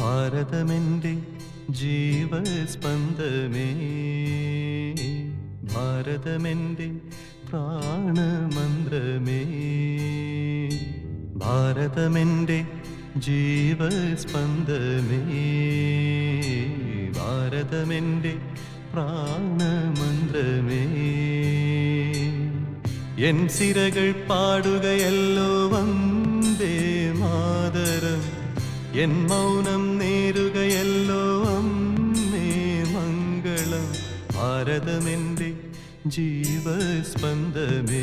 ഭാരതമെൻ്റെ ജീവസ്പന്ദമേ ഭാരതമെൻ്റെ പ്രാണമന്ത്രമേ ഭാരതമെൻ്റെ ജീവസ്പന്ദമേ ഭാരതമെൻ്റെ പ്രാണമന്ത്രമേ എൻ സിരകൾ പാടുകയല്ലോ വന്ദേ മാതരം എൻ മൗനം നേരുകയല്ലോ അമ്മേ മംഗളം ഭാരതമെൻ്റെ ജീവസ്പന്ദമേ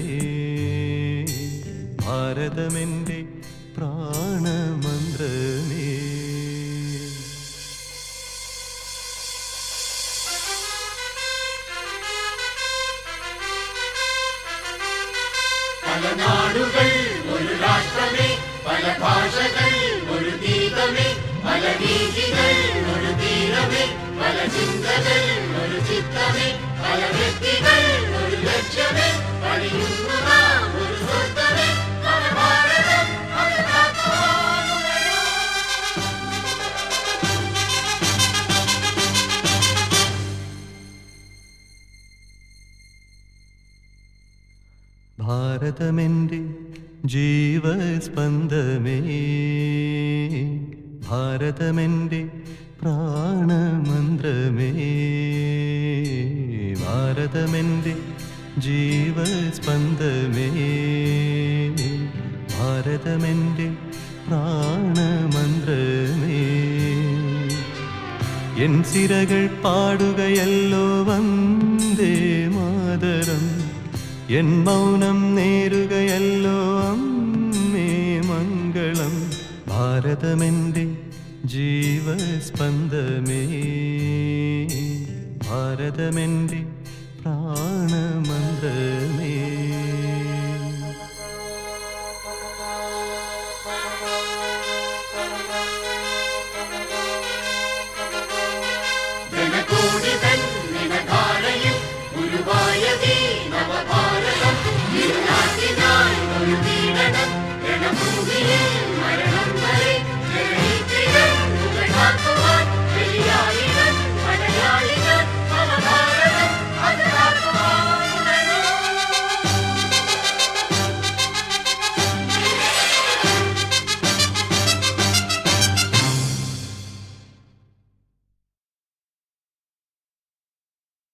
ഭാരതമെൻ്റെ പ്രാണമന്ത്രമേ പല നാടുകൾ ഒരു രാഷ്ട്രമേ പല ഭാഷകൾ ഒരു ഗീതമേ പല രീതികൾ ഒരു തീരമേ പല ചിന്തകൾ ഒരു ചിത്രമേ പല വ്യക്തികൾ ഒരു ലക്ഷ്യമേ പണിയുന്നു നാം ഒരു സ്വർഗമേ പല ഭാരതം അത് കാക്കുവാനുള്ളയോ ഭാരതമെൻ്റെ ജീവസ്പന്ദമേ ഭാരതമെൻ്റെ പ്രാണമന്ത്രമേ ഭാരതമെൻ്റെ ജീവസ്പന്ദമേ ഭാരതമെൻ്റെ പ്രാണമന്ത്രമേ എൻ സിരകൾ പാടുകയല്ലോ വന്ദേ മാതരം എൻ മൗനം നേരുകയല്ലോ അമ്മേ മംഗളം ഭാരതമെൻ്റെ ജീവസ്പന്ദമേ ഭാരതമെൻ്റെ പ്രാണമന്ത്രമേ ജനകോടിതൻ നിനധാരയിൽ ഗുരുവായതീ നവഭാരതം ഇരുനാട്ടിനായി ഒരു പീഡനം രണഭൂമിയിൽ